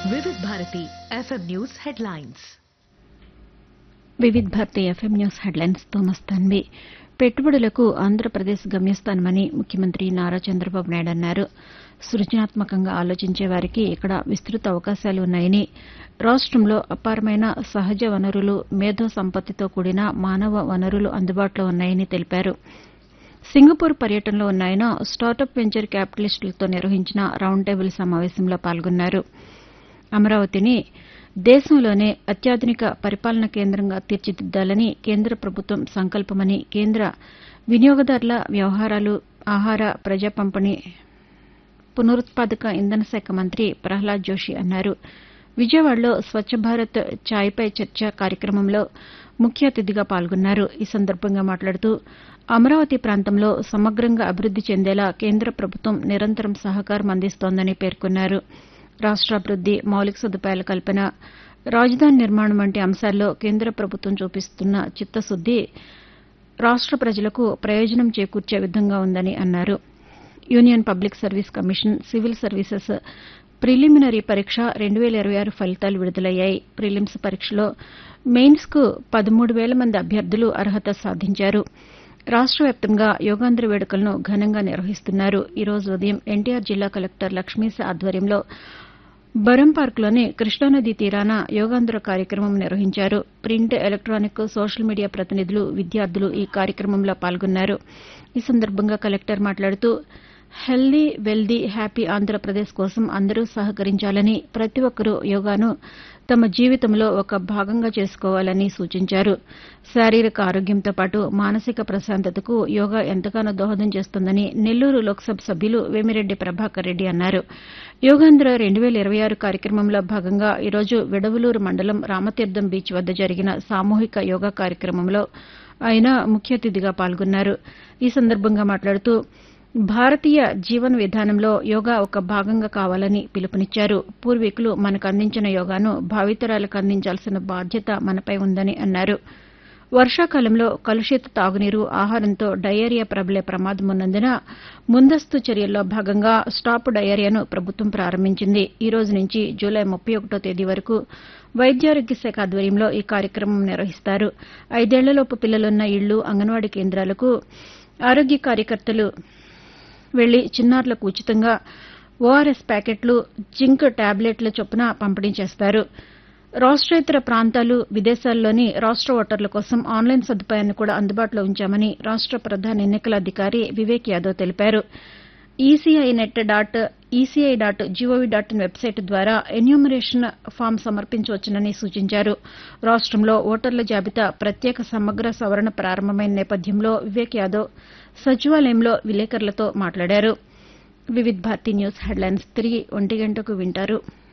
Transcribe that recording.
వివిధ Bharati FM news headlines Vividh Bharati FM news హెడ్లైన్స్తో మస్తాన్వి పెట్టుబడులకు ఆంధ్రప్రదేశ్ గమ్యస్థానమని ముఖ్యమంత్రి నారా చంద్రబాబు నాయుడు అన్నారు సృజనాత్మకంగా ఆలోచించే వారికి ఇక్కడ విస్తృత అవకాశాలు ఉన్నాయని రాష్టంలో అపారమైన సహజ వనరులు మేధో సంపత్తితో కూడిన మానవ వనరులు అందుబాటులో ఉన్నాయని తెలిపారు సింగపూర్ పర్యటనలో ఉన్న ఆయన స్టార్టప్ వెంచర్ క్యాపిటలిస్టులతో నిర్వహించిన రౌండ్ టేబుల్ సమావేశంలో పాల్గొన్నారు అమరావతిని దేశంలోనే అత్యాధునిక పరిపాలన కేంద్రంగా తీర్చిదిద్దాలని కేంద్ర ప్రభుత్వం సంకల్పమని కేంద్ర వినియోగదారుల వ్యవహారాలు ఆహార ప్రజా పంపిణీ పునరుత్పాదక ఇంధన శాఖ మంత్రి ప్రహ్లాద్ జోషి అన్నారు విజయవాడలో స్వచ్ఛ భారత్ ఛాయ్పై చర్చ కార్యక్రమంలో ముఖ్య అతిథిగా పాల్గొన్నారు ఈ సందర్భంగా మాట్లాడుతూ అమరావతి ప్రాంతంలో సమగ్రంగా అభివృద్ది చెందేలా కేంద్ర ప్రభుత్వం నిరంతరం సహకారం అందిస్తోందని పేర్కొన్నారు రాష్ట్రాభివృద్ది మౌలిక సదుపాయాల కల్పన రాజధాని నిర్మాణం వంటి అంశాల్లో కేంద్ర ప్రభుత్వం చూపిస్తున్న చిత్తశుద్ది రాష్ట ప్రజలకు ప్రయోజనం చేకూర్చే విధంగా ఉందని అన్నారు union public service commission civil services preliminary పరీక్ష రెండు వేల ఇరవై ఆరు ఫలితాలు విడుదలయ్యాయి ప్రిలిమ్స్ పరీక్షలో మెయిన్స్కు పదమూడు వేల మంది అభ్యర్థులు అర్హత సాధించారు రాష్ట వ్యాప్తంగా యోగాంధ్ర వేడుకలను ఘనంగా నిర్వహిస్తున్నారు ఈ రోజు ఉదయం ఎన్టీఆర్ జిల్లా కలెక్టర్ లక్ష్మీశ ఆధ్వర్యంలో బరం పార్కులోని కృష్ణానదీ తీరాన యోగాంధ్ర కార్యక్రమం నిర్వహించారు ప్రింట్ ఎలక్ట్రానిక్ సోషల్ మీడియా ప్రతినిధులు విద్యార్థులు ఈ కార్యక్రమంలో పాల్గొన్నారు ఈ సందర్భంగా కలెక్టర్ మాట్లాడుతూ హెల్దీ వెల్దీ హ్యాపీ ఆంధ్రప్రదేశ్ కోసం అందరూ సహకరించాలని ప్రతి ఒక్కరూ యోగాను తమ జీవితంలో ఒక భాగంగా చేసుకోవాలని సూచించారు శారీరక ఆరోగ్యంతో పాటు మానసిక ప్రశాంతతకు యోగా ఎంతగానో దోహదం చేస్తుందని నెల్లూరు లోక్సభ సభ్యులు వేమిరెడ్డి ప్రభాకర్ రెడ్డి అన్నారు యోగాంధ్ర రెండు వేల ఇరవై ఆరు కార్యక్రమంలో భాగంగా ఈరోజు విడవలూరు మండలం రామతీర్థం బీచ్ వద్ద జరిగిన సామూహిక యోగా కార్యక్రమంలో ఆయన ముఖ్య అతిథిగా పాల్గొన్నారు ఈ సందర్భంగా మాట్లాడుతూ భారతీయ జీవన విధానంలో యోగా ఒక భాగంగా కావాలని పిలుపునిచ్చారు పూర్వీకులు మనకు అందించిన యోగాను భావితరాలకు అందించాల్సిన బాధ్యత మనపై ఉందని అన్నారు వర్షాకాలంలో కలుషిత తాగునీరు ఆహారంతో డయేరియా ప్రబలే ప్రమాదం ఉన్నందున ముందస్తు చర్యల్లో భాగంగా స్టాప్ డయేరియాను ప్రభుత్వం ప్రారంభించింది ఈ రోజు నుంచి జూలై ముప్పై ఒకటో తేదీ వరకు వైద్యారోగ్య శాఖ ఆధ్వర్యంలో ఈ కార్యక్రమం నిర్వహిస్తారు ఐదేళ్లలోపు పిల్లలున్న ఇళ్లు అంగన్వాడీ కేంద్రాలకు ఆరోగ్య కార్యకర్తలు వెళ్లి చిన్నారులకు ఉచితంగా ఓఆర్ఎస్ ప్యాకెట్లు జింక్ టాబ్లెట్ల చొప్పున పంపిణీ చేస్తారు రాష్టేతర ప్రాంతాలు విదేశాల్లోని రాష్ట ఓటర్ల కోసం ఆన్లైన్ సదుపాయాన్ని కూడా అందుబాటులో ఉంచామని రాష్ట ప్రధాన ఎన్నికల అధికారి వివేక్ యాదవ్ తెలిపారు ECI net dot ECI dot gov dot in website ద్వారా ఎన్యూమరేషన్ ఫామ్ సమర్పించవచ్చునని సూచించారు రాష్టంలో ఓటర్ల జాబితా ప్రత్యేక సమగ్ర సవరణ ప్రారంభమైన నేపథ్యంలో వివేక్ యాదవ్ సచివాలయంలో విలేకరులతో మాట్లాడారు వివిధ్ భారతి న్యూస్ హెడ్లైన్స్ తిరిగి ఒంటి గంటకు వింటారు